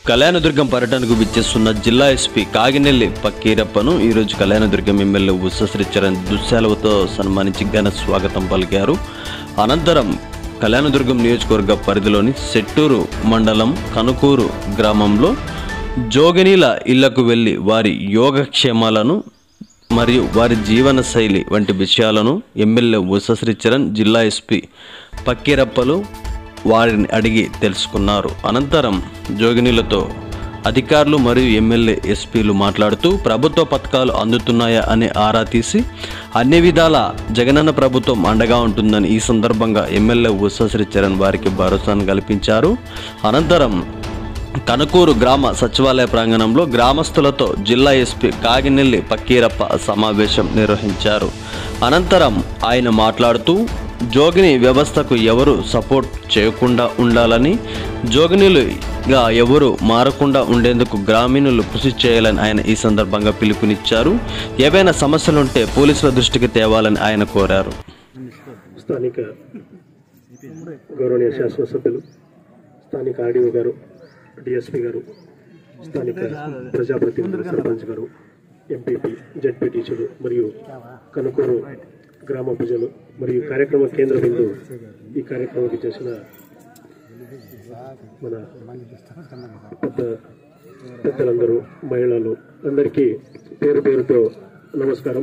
కళ్యాణదుర్గం పర్యటనకు విచ్చేస్తున్న జిల్లా ఎస్పీ కాగినెల్లి పక్కీరప్పను ఈరోజు కళ్యాణదుర్గం ఎమ్మెల్యే ఉషశ్రీచరణ్ దుశ్శాలవతో సన్మానించి ఘన స్వాగతం పలికారు అనంతరం కళ్యాణదుర్గం నియోజకవర్గ పరిధిలోని సెట్టూరు మండలం కనుకూరు గ్రామంలో జోగినీల ఇళ్లకు వెళ్లి వారి యోగక్షేమాలను మరియు వారి జీవన శైలి వంటి విషయాలను ఎమ్మెల్యే ఉషశ్రీచరణ్ జిల్లా ఎస్పీ పక్కీరప్పలు వారిని అడిగి తెలుసుకున్నారు అనంతరం జోగినీలతో అధికారులు మరియు ఎమ్మెల్యే ఎస్పీలు మాట్లాడుతూ ప్రభుత్వ పథకాలు అందుతున్నాయా అని ఆరా తీసి అన్ని విధాల జగనన్న ప్రభుత్వం అండగా ఉంటుందని ఈ సందర్భంగా ఎమ్మెల్యే ఉషశ్రీచరణ్ వారికి భరోసాను కల్పించారు అనంతరం కనకూరు గ్రామ సచివాలయ ప్రాంగణంలో గ్రామస్తులతో జిల్లా ఎస్పీ కాగినెల్లి పక్కీరప్ప సమావేశం నిర్వహించారు అనంతరం ఆయన మాట్లాడుతూ జోగిని వ్యవస్థకు ఎవరు సపోర్ట్ చేయకుండా ఉండాలని జోగినీలుగా ఎవరు మారకుండా ఉండేందుకు గ్రామీణులు కృషి చేయాలని ఆయన ఈ సందర్భంగా పిలుపునిచ్చారు ఏవైనా సమస్యలుంటే పోలీసుల దృష్టికి తేవాలని ఆయన కోరారు స్థానిక గౌరవనీయ శాసనసభ్యులు స్థానిక ఆర్డీఓ గారు డిఎస్పీ గారు స్థానిక ప్రజాప్రతినిధులు సర్పంచ్ గారు ఎంపీపీ జడ్పీ టీచర్లు మరియు కనుకూరు గ్రామ ప్రజలు మరియు కార్యక్రమ కేంద్ర బిందు ఈ కార్యక్రమానికి చేసిన మన పెద్ద పెద్దలందరూ మహిళలు అందరికీ పేరు పేరుతో నమస్కారం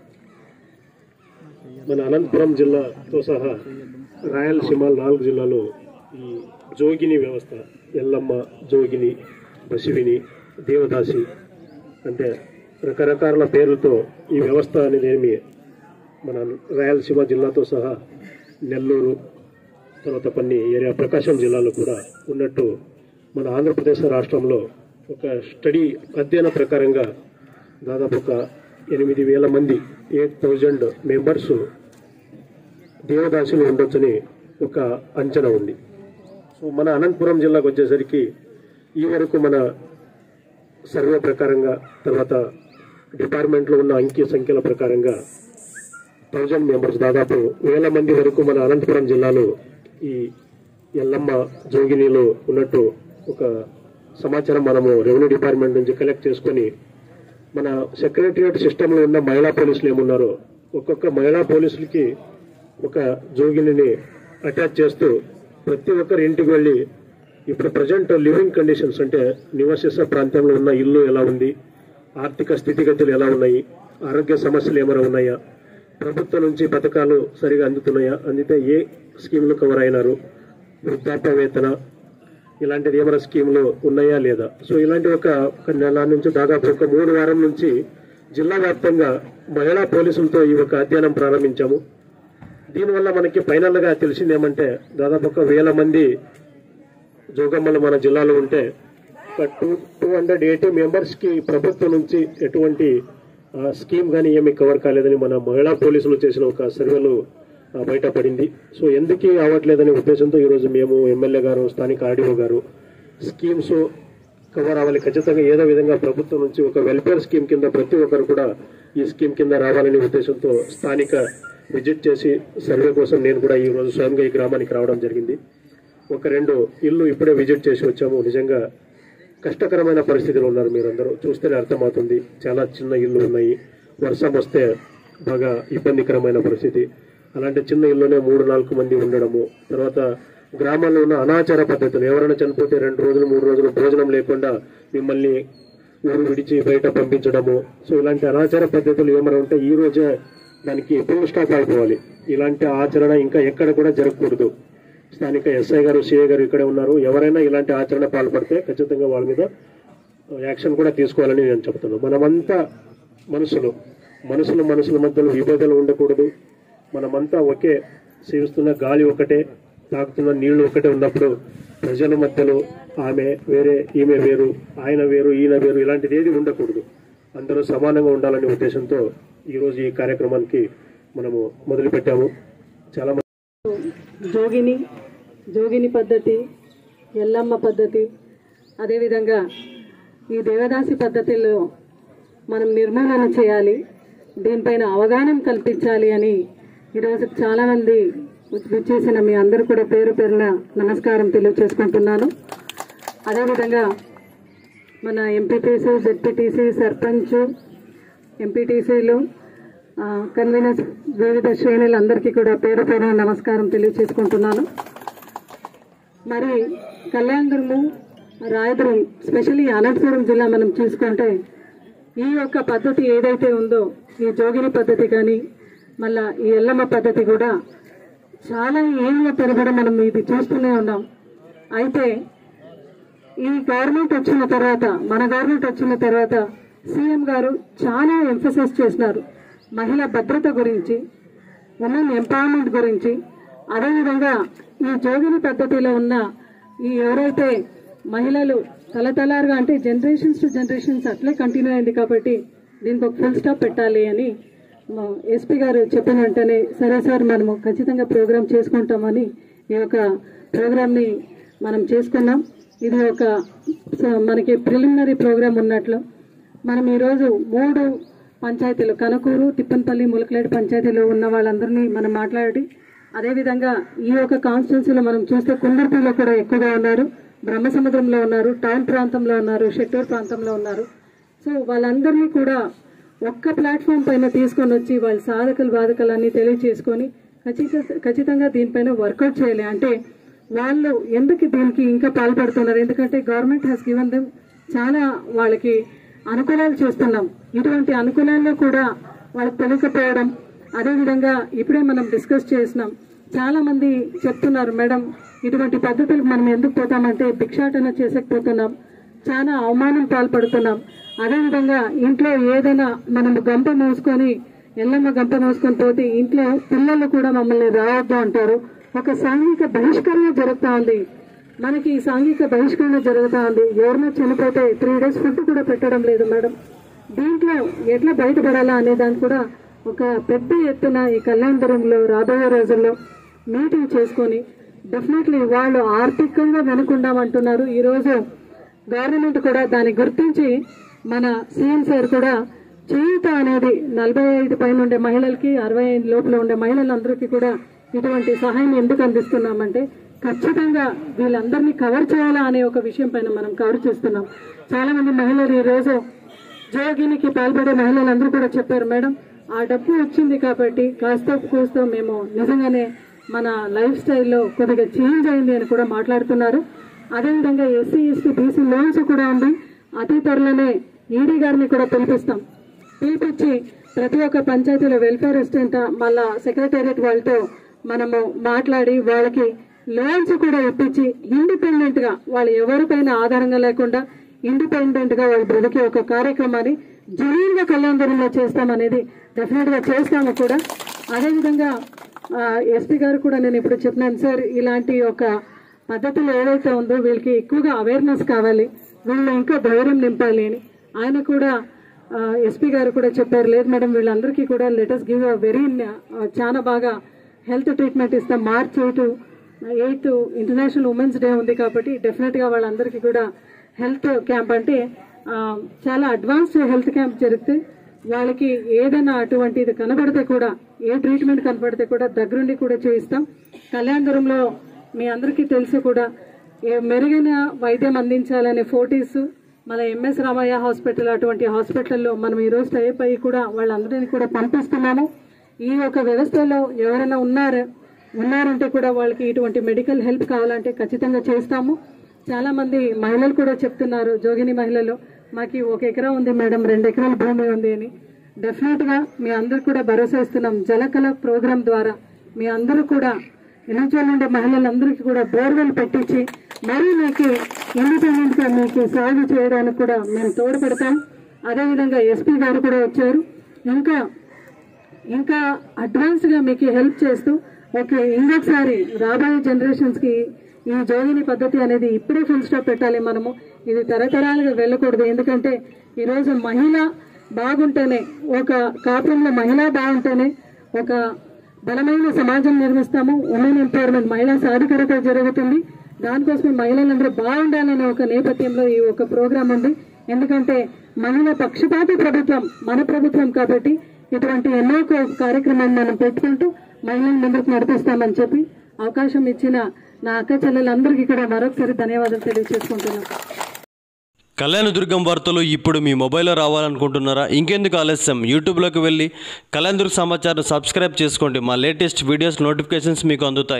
మన అనంతపురం జిల్లాతో సహా రాయలసీమ నాలుగు జిల్లాలో ఈ జోగిని వ్యవస్థ ఎల్లమ్మ జోగిని బసివిని దేవదాసి అంటే రకరకాల పేర్లతో ఈ వ్యవస్థ అనేది ఏమి మన రాయలసీమ జిల్లాతో సహా నెల్లూరు తర్వాత కొన్ని ఏరియా ప్రకాశం జిల్లాలో కూడా ఉన్నట్టు మన ఆంధ్రప్రదేశ్ రాష్ట్రంలో ఒక స్టడీ అధ్యయన ప్రకారంగా దాదాపు ఒక ఎనిమిది వేల మంది ఎయిట్ థౌజండ్ మెంబర్స్ దేవదాసులు ఉండొచ్చని ఒక అంచనా ఉంది సో మన అనంతపురం జిల్లాకు వచ్చేసరికి ఈ వరకు మన సర్వే ప్రకారంగా తర్వాత డిపార్ట్మెంట్లో ఉన్న అంకె సంఖ్యల ప్రకారంగా థౌజండ్ మెంబర్స్ దాదాపు వేల మంది వరకు మన అనంతపురం జిల్లాలో ఈ ఎల్లమ్మ జోగినిలో ఉన్నట్టు ఒక సమాచారం మనము రెవెన్యూ డిపార్ట్మెంట్ నుంచి కలెక్ట్ చేసుకొని మన సెక్రటరియట్ సిస్టంలో ఉన్న మహిళా పోలీసులు ఏమున్నారో ఒక్కొక్క మహిళా పోలీసులకి ఒక జోగిని అటాచ్ చేస్తూ ప్రతి ఒక్కరి ఇంటికి వెళ్ళి ఇప్పుడు ప్రజెంట్ లివింగ్ కండిషన్స్ అంటే నివసిస ప్రాంతంలో ఉన్న ఇల్లు ఎలా ఉంది ఆర్థిక స్థితిగతులు ఎలా ఉన్నాయి ఆరోగ్య సమస్యలు ఏమైనా ఉన్నాయా ప్రభుత్వం నుంచి పథకాలు సరిగా అందుతున్నాయా అందితే ఏ స్కీములు కవర్ అయినారు వృద్ధాప్య వేతన ఇలాంటిది ఏమైనా స్కీములు ఉన్నాయా లేదా సో ఇలాంటి ఒక ఒక నెల నుంచి దాదాపు ఒక మూడు వారం నుంచి జిల్లా వ్యాప్తంగా మహిళా పోలీసులతో ఈ ఒక అధ్యయనం ప్రారంభించాము దీనివల్ల మనకి ఫైనల్ గా తెలిసింది ఏమంటే దాదాపు ఒక వేల మంది జోగమ్మలు మన జిల్లాలో ఉంటే ఒక two two hundred eighty members కి ప్రభుత్వం నుంచి ఎటువంటి ఆ, స్కీమ్ కానీ ఏమి కవర్ కాలేదని మన మహిళా పోలీసులు చేసిన ఒక సర్వేలో ఆ, బయటపడింది సో ఎందుకు అవ్వట్లేదనే ఉద్దేశంతో ఈరోజు మేము ఎమ్మెల్యే గారు స్థానిక ఆర్డీఓ గారు స్కీమ్స్ కవర్ అవ్వాలి ఖచ్చితంగా ఏదో విధంగా ప్రభుత్వం నుంచి ఒక వెల్ఫేర్ స్కీమ్ కింద ప్రతి ఒక్కరు కూడా ఈ స్కీమ్ కింద రావాలనే ఉద్దేశంతో స్థానిక విజిట్ చేసి సర్వే కోసం నేను కూడా ఈ రోజు స్వయంగా ఈ గ్రామానికి రావడం జరిగింది ఒక రెండు ఇల్లు ఇప్పుడే విజిట్ చేసి వచ్చాము నిజంగా కష్టకరమైన పరిస్థితులు ఉన్నారు మీరందరూ చూస్తేనే అర్థమవుతుంది చాలా చిన్న ఇల్లు ఉన్నాయి వర్షం వస్తే బాగా ఇబ్బందికరమైన పరిస్థితి అలాంటి చిన్న ఇల్లునే మూడు నాలుగు మంది ఉండడము తర్వాత గ్రామాల్లో ఉన్న అనాచార పద్ధతులు ఎవరైనా చనిపోతే రెండు రోజులు మూడు రోజులు భోజనం లేకుండా మిమ్మల్ని ఊరు విడిచి బయట పంపించడము సో ఇలాంటి అనాచార పద్ధతులు ఏమైనా ఉంటే ఈ రోజే దానికి ఫుల్ స్టాప్ అయిపోవాలి ఇలాంటి ఆచరణ ఇంకా ఎక్కడ కూడా జరగకూడదు స్థానిక ఎస్ఐ గారు సిఐ గారు ఇక్కడే ఉన్నారు ఎవరైనా ఇలాంటి ఆచరణ పాల్పడితే ఖచ్చితంగా వాళ్ళ మీద యాక్షన్ కూడా తీసుకోవాలని నేను చెప్తున్నాను మనమంతా మనుషులు మనుషులు మనుషుల మధ్యలో విభేదాలు ఉండకూడదు మనమంతా ఒకే సేవిస్తున్న గాలి ఒకటే తాగుతున్న నీళ్లు ఒకటే ఉన్నప్పుడు ప్రజల మధ్యలో ఆమె వేరే ఈమె వేరు ఆయన వేరు ఈయన వేరు ఇలాంటిది ఏది ఉండకూడదు అందరూ సమానంగా ఉండాలనే ఉద్దేశంతో ఈరోజు ఈ కార్యక్రమానికి మనము మొదలుపెట్టాము చాలా మంది జోగిని జోగిని పద్ధతి ఎల్లమ్మ పద్ధతి అదేవిధంగా ఈ దేవదాసి పద్ధతిలో మనం నిర్మూలన చేయాలి దీనిపైన అవగాహన కల్పించాలి అని ఈరోజు చాలామంది విచ్చేసిన మీ అందరూ కూడా పేరు పేరున నమస్కారం తెలియచేసుకుంటున్నాను అదేవిధంగా మన ఎంపీటీసీ జెడ్పీటీసీ సర్పంచ్ ఎంపీటీసీలు కన్వీనర్స్ వివిధ శ్రేణులందరికీ కూడా పేరు పేరు నమస్కారం తెలియజేసుకుంటున్నాను మరి కళ్యాణదుర్గము రాయదుర్గం స్పెషల్లీ అనంతపురం జిల్లా మనం చూసుకుంటే ఈ యొక్క పద్ధతి ఏదైతే ఉందో ఈ జోగిని పద్ధతి కానీ మళ్ళా ఈ ఎల్లమ్మ పద్ధతి కూడా చాలా ఏళ్ళ తరబడి మనం ఇది చూస్తూనే ఉన్నాం అయితే ఈ గవర్నమెంట్ వచ్చిన తర్వాత మన గవర్నమెంట్ వచ్చిన తర్వాత సీఎం గారు చాలా ఎంఫసైజ్ చేసినారు మహిళా భద్రత గురించి ఉమెన్ ఎంపవర్మెంట్ గురించి అదేవిధంగా ఈ జోగిని పద్ధతిలో ఉన్న ఈ ఎవరైతే మహిళలు తలతలారుగా అంటే జనరేషన్స్ టు జనరేషన్స్ అట్లే కంటిన్యూ అయింది కాబట్టి దీనికి ఒక ఫుల్ స్టాప్ పెట్టాలి అని మా ఎస్పీ గారు చెప్పిన వెంటనే సరే సార్ మనము ఖచ్చితంగా ప్రోగ్రామ్ చేసుకుంటామని ఈ యొక్క ప్రోగ్రామ్ని మనం చేసుకున్నాం ఇది ఒక స- మనకి ప్రిలిమినరీ ప్రోగ్రామ్ ఉన్నట్లు మనం ఈరోజు మూడు పంచాయతీలు కనకూరు తిప్పనపల్లి ములకలేడు పంచాయతీలో ఉన్న వాళ్ళందరినీ మనం మాట్లాడి అదేవిధంగా ఈ యొక్క కాన్స్టిట్యున్సీలో మనం చూస్తే కుందర్పూర్లో కూడా ఎక్కువగా ఉన్నారు బ్రహ్మసముద్రంలో ఉన్నారు టౌన్ ప్రాంతంలో ఉన్నారు షెట్టూరు ప్రాంతంలో ఉన్నారు సో వాళ్ళందరినీ కూడా ఒక్క ప్లాట్ఫామ్ పైన తీసుకొని వచ్చి వాళ్ళ సాధకలు బాధకలు అన్ని తెలియచేసుకొని ఖచ్చిత ఖచ్చితంగా దీనిపైన వర్కౌట్ చేయాలి అంటే వాళ్ళు ఎందుకు దీనికి ఇంకా పాల్పడుతున్నారు ఎందుకంటే గవర్నమెంట్ హ్యాస్ గివెన్ దెమ్ చాలా వాళ్ళకి అనుకూలాలు చూస్తున్నాం ఇటువంటి అనుకూలాల్లో కూడా వాళ్ళకి తెలియకపోవడం అదేవిధంగా ఇప్పుడే మనం డిస్కస్ చేసినాం చాలా మంది చెప్తున్నారు మేడం ఇటువంటి పద్ధతులకు మనం ఎందుకు పోతామంటే భిక్షాటన చేసకపోతున్నాం చాలా అవమానం పాల్పడుతున్నాం అదేవిధంగా ఇంట్లో ఏదైనా మనం గంప మోసుకొని ఎల్లమ్మ గంప మోసుకొని పోతే ఇంట్లో పిల్లలు కూడా మమ్మల్ని రావద్దు అంటారు ఒక సాంఘిక బహిష్కరణ జరుగుతా ఉంది మనకి ఈ సాంఘిక బహిష్కరణ జరుగుతా ఉంది ఎవరినో చనిపోతే త్రీ డేస్ ఫుడ్ కూడా పెట్టడం లేదు మేడం దీంట్లో ఎట్లా బయటపడాలా అనే దాన్ని కూడా ఒక పెద్ద ఎత్తున ఈ కళ్యాణపురంలో రాబోయే రోజుల్లో మీటింగ్ చేసుకొని డెఫినెట్లీ వాళ్ళు ఆర్థికంగా వెనుకుండామంటున్నారు ఈ రోజు గవర్నమెంట్ కూడా దాన్ని గుర్తించి మన సీఎం సార్ కూడా చేయూత అనేది నలభై ఐదు పైన ఉండే మహిళలకి అరవై ఐదు లోపల ఉండే మహిళలందరికీ కూడా ఇటువంటి సహాయం ఎందుకు అందిస్తున్నామంటే ఖచ్చితంగా వీళ్ళందరినీ కవర్ చేయాలా అనే ఒక విషయం పైన మనం కవర్ చేస్తున్నాం చాలా మంది మహిళలు ఈ రోజు జోగినికి పాల్పడే మహిళలందరూ కూడా చెప్పారు మేడం ఆ డబ్బు వచ్చింది కాబట్టి కాస్త కూస్తో మేము నిజంగానే మన లైఫ్ స్టైల్లో కొద్దిగా చేంజ్ అయింది అని కూడా మాట్లాడుతున్నారు అదేవిధంగా ఎస్సీ ఎస్టీ బీసీ లోన్స్ కూడా ఉంది అతి త్వరలోనే ఈడీ గారిని కూడా పిలిపిస్తాం పిలిపించి ప్రతి ఒక్క పంచాయతీలో వెల్ఫేర్ అసిస్టెంట్ మళ్ళా సెక్రటేరియట్ వాళ్ళతో మనము మాట్లాడి వాళ్ళకి లోన్స్ కూడా ఇప్పించి ఇండిపెండెంట్ గా వాళ్ళు ఎవరిపైన ఆధారంగా లేకుండా ఇండిపెండెంట్ గా వాళ్ళు బ్రతికే ఒక కార్యక్రమాన్ని జెన్యున్ గా కళ్యాణపురంలో చేస్తామనేది డెఫినెట్ గా చేస్తాము కూడా అదేవిధంగా ఎస్పీ గారు కూడా నేను ఇప్పుడు చెప్పినాను సార్ ఇలాంటి ఒక పద్ధతులు ఏదైతే ఉందో వీళ్ళకి ఎక్కువగా అవేర్నెస్ కావాలి వీళ్ళు ఇంకా ధైర్యం నింపాలి అని ఆయన కూడా ఎస్పీ గారు కూడా చెప్పారు లేదు మేడం వీళ్ళందరికీ కూడా లెటర్స్ గివ్ అ వెరీ చాలా బాగా హెల్త్ ట్రీట్మెంట్ ఇస్తాం March eight eighth international women's day ఉంది కాబట్టి డెఫినెట్గా వాళ్ళందరికీ కూడా హెల్త్ క్యాంప్ అంటే ఆ, చాలా అడ్వాన్స్డ్ హెల్త్ క్యాంప్ జరిగితే వాళ్ళకి ఏదైనా అటువంటిది కనబడితే కూడా ఏ ట్రీట్మెంట్ కనబడితే కూడా దగ్గరుండి కూడా చేయిస్తాం కళ్యాణపురంలో మీ అందరికీ తెలుసు కూడా ఏ మెరుగైన వైద్యం అందించాలనే ఫోర్టీస్ మన ఎంఎస్ రామయ్య హాస్పిటల్ అటువంటి హాస్పిటల్లో మనం ఈరోజు టైప్ అయ్యి కూడా వాళ్ళందరినీ కూడా పంపిస్తున్నాము ఈ యొక్క వ్యవస్థలో ఎవరైనా ఉన్నారు ఉన్నారంటే కూడా వాళ్ళకి ఇటువంటి మెడికల్ హెల్ప్ కావాలంటే ఖచ్చితంగా చేస్తాము చాలా మంది మహిళలు కూడా చెప్తున్నారు జోగిని మహిళలు మాకు ఒక ఎకరా ఉంది మేడం రెండు ఎకరాల భూమి ఉంది అని డెఫినెట్ గా మీ అందరు కూడా భరోసా ఇస్తున్నాం జలకళ ప్రోగ్రాం ద్వారా మీ అందరూ కూడా ఎన్నించాల నుండి మహిళలందరికీ కూడా బోర్వెల్ పెట్టించి మరీ మీకు ఇండిపెండెంట్ గా మీకు సాగు చేయడానికి కూడా మేము తోడ్పడతాం అదేవిధంగా ఎస్పీ గారు కూడా వచ్చారు ఇంకా ఇంకా అడ్వాన్స్ గా మీకు హెల్ప్ చేస్తూ ఓకే ఇంకొకసారి రాబోయే జనరేషన్స్ కి ఈ జోగిని పద్ధతి అనేది ఇప్పుడే ఫుల్ స్టాప్ పెట్టాలి మనము ఇది తరతరాలుగా వెళ్ళకూడదు ఎందుకంటే ఈరోజు మహిళ బాగుంటేనే ఒక కాపురంలో మహిళ బాగుంటేనే ఒక బలమైన సమాజం నిర్మిస్తాము ఉమెన్ ఎంపవర్మెంట్ మహిళా సాధికారత జరుగుతుంది దానికోసం మహిళలందరూ బాగుండాలనే ఒక నేపథ్యంలో ఈ ఒక ప్రోగ్రాం ఉంది ఎందుకంటే మహిళ పక్షపాత ప్రభుత్వం మన ప్రభుత్వం కాబట్టి ఇటువంటి ఎన్నో క- కార్యక్రమాన్ని మనం పెట్టుకుంటూ మహిళలను ముందుకు నడిపిస్తామని చెప్పి అవకాశం ఇచ్చిన నా అక్క చెల్లెలందరికీ కూడా మరొకసారి ధన్యవాదాలు తెలియజేసుకుంటున్నాను కళ్యాణదుర్గం వార్తలు ఇప్పుడు మీ మొబైల్లో రావాలనుకుంటున్నారా ఇంకెందుకు ఆలస్యం యూట్యూబ్లోకి వెళ్ళి కళ్యాణదుర్గ సమాచారం సబ్స్క్రైబ్ చేసుకోండి మా లేటెస్ట్ వీడియోస్ నోటిఫికేషన్స్ మీకు అందుతాయి